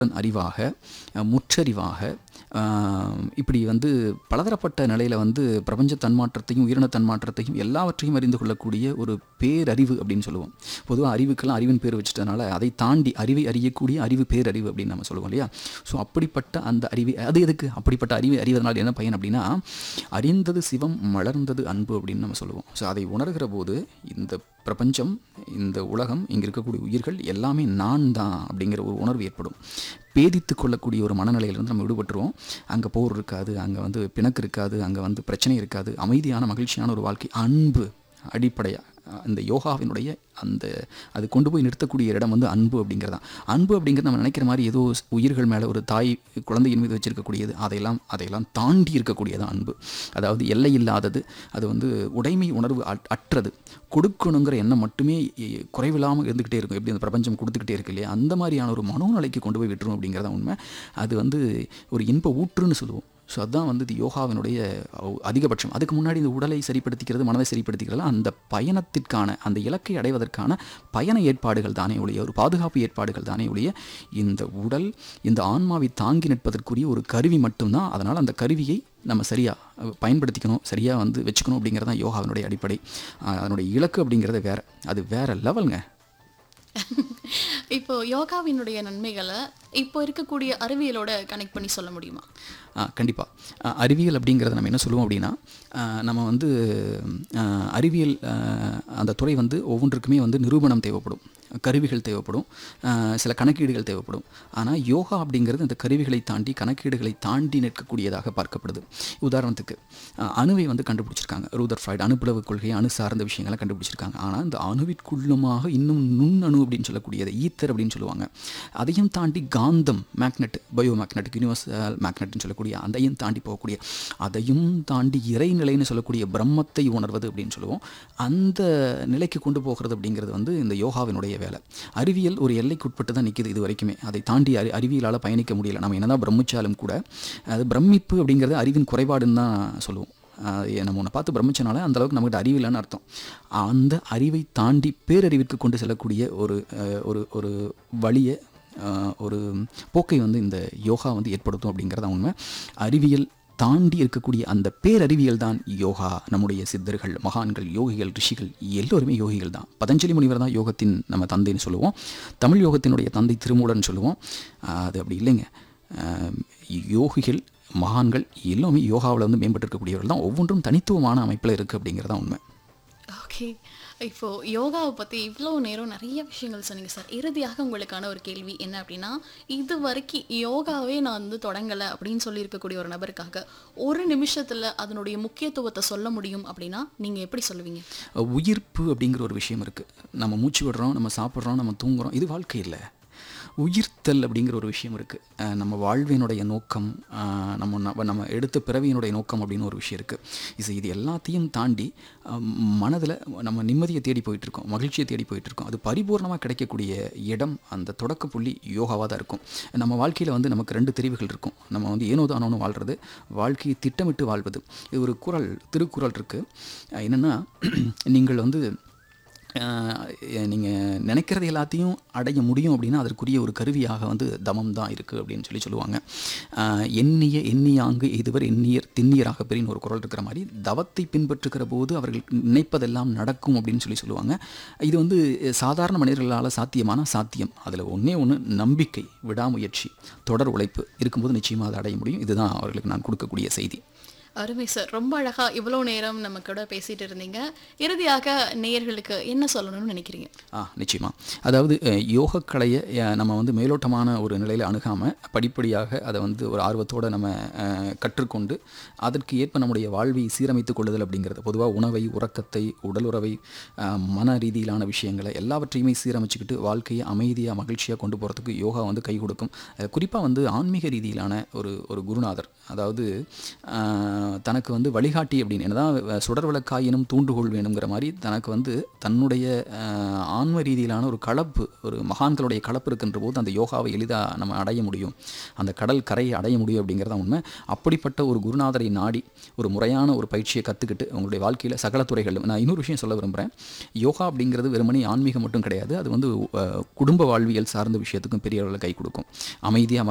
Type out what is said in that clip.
அறிவாக அஹ், முற்றறிவாக ஆஹ், இப்படி வந்து பலதரப்பட்ட நிலையில் வந்து பிரபஞ்ச தன்மாற்றத்தையும் உயிரின தன்மாற்றத்தையும் எல்லாவற்றையும் அறிந்து கொள்ளக்கூடிய ஒரு பேரறிவு அப்படின்னு சொல்லுவோம் பொதுவாக அறிவுக்கெல்லாம் அறிவின் பேர் வச்சுட்டதுனால அதை தாண்டி அறிவை அறியக்கூடிய அறிவு பேரறிவு அப்படின்னு நம்ம சொல்லுவோம் இல்லையா ஸோ அப்படிப்பட்ட அந்த அறிவை அது எதுக்கு அப்படிப்பட்ட அறிவை அறிவதனால் என்ன பயன் அப்படின்னா அறிந்தது சிவம் மலர்ந்தது அன்பு அப்படின்னு நம்ம சொல்லுவோம் ஸோ அதை உணர்கிற போது இந்த பிரபஞ்சம் இந்த உலகம் இங்கே இருக்கக்கூடிய உயிர்கள் எல்லாமே நான் தான் அப்படிங்கிற ஒரு உணர்வு ஏற்படும் பேதித்து கொள்ளக்கூடிய ஒரு மனநிலையிலிருந்து நம்ம விடுபட்டுருவோம் அங்கே போர் இருக்காது அங்கே வந்து பிணக்கு இருக்காது அங்கே வந்து பிரச்சனை இருக்காது அமைதியான மகிழ்ச்சியான ஒரு வாழ்க்கை அன்பு அடிப்படையாக அந்த யோகாவினுடைய அந்த அது கொண்டு போய் நிறுத்தக்கூடிய இடம் வந்து அன்பு அப்படிங்கிறது தான் அன்பு அப்படிங்கிறது நம்ம நினைக்கிற மாதிரி ஏதோ உயிர்கள் மேலே ஒரு தாய் குழந்தையின் மீது வச்சிருக்கக்கூடியது அதையெல்லாம் அதையெல்லாம் தாண்டி இருக்கக்கூடியது அன்பு அதாவது எல்லை இல்லாதது அது வந்து உடைமை உணர்வு அற்- அற்றது கொடுக்கணுங்கிற எண்ணம் மட்டுமே இ- குறைவில்லாமல் இருந்துக்கிட்டே இருக்கும் எப்படி அந்த பிரபஞ்சம் கொடுத்துக்கிட்டே இருக்கு இல்லையா அந்த மாதிரியான ஒரு மனோநிலைக்கு கொண்டு போய் விட்டுரும் அப்படிங்கிறத உண்மை அது வந்து ஒரு இன்ப ஊற்றுன்னு சொல்லுவோம் ஸோ அதுதான் வந்து இது யோகாவினுடைய அஹ், அதிகபட்சம் அதுக்கு முன்னாடி இந்த உடலை சரிப்படுத்திக்கிறது மனதை சரிப்படுத்திக்கிறது அந்த பயணத்திற்கான அந்த இலக்கை அடைவதற்கான பயண ஏற்பாடுகள் தானே ஒழிய ஒரு பாதுகாப்பு ஏற்பாடுகள் தானே ஒழிய இந்த உடல் இந்த ஆன்மாவை தாங்கி நிற்பதற்குரிய ஒரு கருவி மட்டும்தான் அதனால் அந்த கருவியை நம்ம சரியாக பயன்படுத்திக்கணும் சரியாக வந்து வச்சுக்கணும் அப்படிங்கிறது தான் யோகாவினுடைய அடிப்படை அஹ், அதனுடைய இலக்கு அப்படிங்கிறது வேற அது வேற லெவலுங்க இப்போ யோகாவினுடைய நன்மைகளை இப்போ இருக்கக்கூடிய அறிவியலோட கனெக்ட் பண்ணி சொல்ல முடியுமா கண்டிப்பாக அறிவியல் அப்படிங்கிறத நம்ம என்ன சொல்லுவோம் அப்படின்னா ஆ, நம்ம வந்து ஆ, அறிவியல் ஆ, அந்த துறை வந்து ஒவ்வொன்றுக்குமே வந்து நிரூபணம் தேவைப்படும் கருவிகள் தேவைப்படும் ஆ, சில கணக்கீடுகள் தேவைப்படும் ஆனால் யோகா அப்படிங்கிறது இந்த கருவிகளை தாண்டி கணக்கீடுகளை தாண்டி நிற்கக்கூடியதாக பார்க்கப்படுது உதாரணத்துக்கு ஆ, அணுவை வந்து கண்டுபிடிச்சிருக்காங்க ரூதர் ஃப்ராய்டு அணுப்புலவு கொள்கை அணு சார்ந்த விஷயங்களை கண்டுபிடிச்சிருக்காங்க ஆனால் இந்த அணுவிற்குள்ளுமாக இன்னும் நுண்ணணு அப்படின்னு சொல்லக்கூடியது ஈத்தர் அப்படின்னு சொல்லுவாங்க அதையும் தாண்டி காந்தம் மேக்னெட் பயோ மேக்னெட்டிக் யூனிவர்சல் மேக்னெட்னு சொல்லக்கூடிய அதையும் தாண்டி போகக்கூடிய அதையும் தாண்டி இறைநிலைன்னு சொல்லக்கூடிய பிரம்மத்தை உணர்வது அப்படின்னு சொல்லுவோம் அந்த நிலைக்கு கொண்டு போகிறது அப்படிங்கிறது வந்து இந்த யோகாவினுடைய வேலை அறிவியல் ஒரு எல்லைக்குட்பட்டு தான் நிற்கிது இது வரைக்குமே அதை தாண்டி அறி அறிவியலால் பயணிக்க முடியல நம்ம என்னதான் பிரமிச்சாலும் கூட அது பிரமிப்பு அப்படிங்கிறது அறிவின் குறைபாடுன்னு தான் சொல்லுவோம் அது நம்ம ஒன்று பார்த்து பிரமிச்சனால அந்த அளவுக்கு நம்மகிட்ட அறிவு இல்லைன்னு அர்த்தம் அந்த அறிவை தாண்டி பேரறிவிற்கு கொண்டு செல்லக்கூடிய ஒரு அஹ், ஒரு ஒரு வழியை அஹ், ஒரு போக்கை வந்து இந்த யோகா வந்து ஏற்படுத்தும் அப்படிங்கிறத உண்மை அறிவியல் தாண்டி இருக்கக்கூடிய அந்த பேரறிவியல் தான் யோகா நம்முடைய சித்தர்கள் மகான்கள் யோகிகள் ரிஷிகள் எல்லோருமே யோகிகள் தான் பதஞ்சலி முனிவர் தான் யோகத்தின் நம்ம தந்தைன்னு சொல்லுவோம் தமிழ் யோகத்தினுடைய தந்தை திருமூலன் சொல்லுவோம் ஆஹ் அது அப்படி இல்லைங்க ஆஹ் யோகிகள் மகான்கள் எல்லாமே யோகாவில் வந்து மேம்பட்டு இருக்கக்கூடியவர்கள் தான் ஒவ்வொன்றும் தனித்துவமான அமைப்பில் இருக்குது அப்படிங்கிறது தான் உண்மை ஓகே இப்போ யோகாவை பற்றி இவ்வளோ நேரம் நிறைய விஷயங்கள் சொன்னீங்க சார் இறுதியாக உங்களுக்கான ஒரு கேள்வி என்ன அப்படின்னா இது வரைக்கும் யோகாவே நான் வந்து தொடங்கலை அப்படின்னு சொல்லியிருக்கக்கூடிய ஒரு நபருக்காக ஒரு நிமிஷத்தில் அதனுடைய முக்கியத்துவத்தை சொல்ல முடியும் அப்படின்னா நீங்கள் எப்படி சொல்லுவீங்க உயிர்ப்பு அப்படிங்கிற ஒரு விஷயம் இருக்குது நம்ம மூச்சு விடுறோம் நம்ம சாப்பிட்றோம் நம்ம தூங்குறோம் இது வாழ்க்கை இல்லை உயிர்த்தல் அப்படிங்கிற ஒரு விஷயம் இருக்குது நம்ம வாழ்வினுடைய நோக்கம் அஹ், நம்ம நம்ம- நம்ம எடுத்த பிறவியினுடைய நோக்கம் அப்படின்னு ஒரு விஷயம் இருக்குது இது இது எல்லாத்தையும் தாண்டி மனதில் நம்ம நிம்மதியை தேடி போயிட்டுருக்கோம் மகிழ்ச்சியை தேடி போயிட்டுருக்கோம் அது பரிபூர்ணமாக கிடைக்கக்கூடிய இடம் அந்த தொடக்க புள்ளி யோகாவாக தான் இருக்கும் நம்ம வாழ்க்கையில் வந்து நமக்கு ரெண்டு தெரிவுகள் இருக்கும் நம்ம வந்து ஏனோ தானோன்னு வாழ்கிறது வாழ்க்கையை திட்டமிட்டு வாழ்வது இது ஒரு குறள் திருக்குறள் இருக்குது என்னென்னா நீங்கள் வந்து நீங்கள் நினைக்கிறது எல்லாத்தையும் அடைய முடியும் அப்படின்னா அதற்குரிய ஒரு கருவியாக வந்து தமம் தான் இருக்குது அப்படின்னு சொல்லி சொல்லுவாங்க ஆஹ் எண்ணிய எண்ணியாங்கு இதுவர் எண்ணியர் திண்ணியராக பெரின்னு ஒரு குரல் இருக்கிற மாதிரி தவத்தை பின்பற்றுகிற போது அவர்கள் நினைப்பதெல்லாம் நடக்கும் அப்படின்னு சொல்லி சொல்லுவாங்க இது வந்து சாதாரண மனிதர்களால் சாத்தியமான சாத்தியம் அதில் ஒன்றே ஒன்று நம்பிக்கை விடாமுயற்சி தொடர் உழைப்பு இருக்கும்போது நிச்சயமாக அதை அடைய முடியும் இதுதான் அவர்களுக்கு நான் கொடுக்கக்கூடிய செய்தி அருமை சார் ரொம்ப அழகா இவ்வளோ நேரம் நம்ம கூட பேசிட்டு இருந்தீங்க இறுதியாக நேயர்களுக்கு என்ன சொல்லணும்னு நினைக்கிறீங்க ஆ நிச்சயமா அதாவது அஹ், யோகக்கலையை அஹ், நம்ம வந்து மேலோட்டமான ஒரு நிலையில் அணுகாமல் படிப்படியாக அதை வந்து ஒரு ஆர்வத்தோடு நம்ம அஹ், கற்றுக்கொண்டு அதற்கு ஏற்ப நம்முடைய வாழ்வை சீரமைத்து கொள்ளுதல் அப்படிங்கிறது பொதுவாக உணவை உறக்கத்தை உடல் உறவை அஹ், மன ரீதியிலான விஷயங்களை எல்லாவற்றையுமே சீரமைச்சுக்கிட்டு வாழ்க்கையை அமைதியாக மகிழ்ச்சியாக கொண்டு போகிறதுக்கு யோகா வந்து கை கொடுக்கும் குறிப்பாக வந்து ஆன்மீக ரீதியிலான ஒரு ஒரு குருநாதர் அதாவது ஆஹ், அஹ், தனக்கு வந்து வழிகாட்டி அப்படின்னு என்னதான் அஹ், சுடர் விளக்காயினும் தூண்டுகோல் வேணுங்கிற மாதிரி தனக்கு வந்து தன்னுடைய அஹ், ஆன்ம ரீதியிலான ஒரு கலப்பு ஒரு மகான்களுடைய கலப்பு இருக்கின்ற போது அந்த யோகாவை எளிதாக நம்ம அடைய முடியும் அந்த கடல் கரையை அடைய முடியும் அப்படிங்கிறதா உண்மை அப்படிப்பட்ட ஒரு குருநாதரை நாடி ஒரு முறையான ஒரு பயிற்சியை கற்றுக்கிட்டு உங்களுடைய வாழ்க்கையில் சகல துறைகளிலும் நான் இன்னொரு விஷயம் சொல்ல விரும்புகிறேன் யோகா அப்படிங்கிறது வெறுமனே ஆன்மீகம் மட்டும் கிடையாது அது வந்து அஹ், குடும்ப வாழ்வியல் சார்ந்த விஷயத்துக்கும் பெரிய அளவில் கை கொடுக்கும் அமைதியாக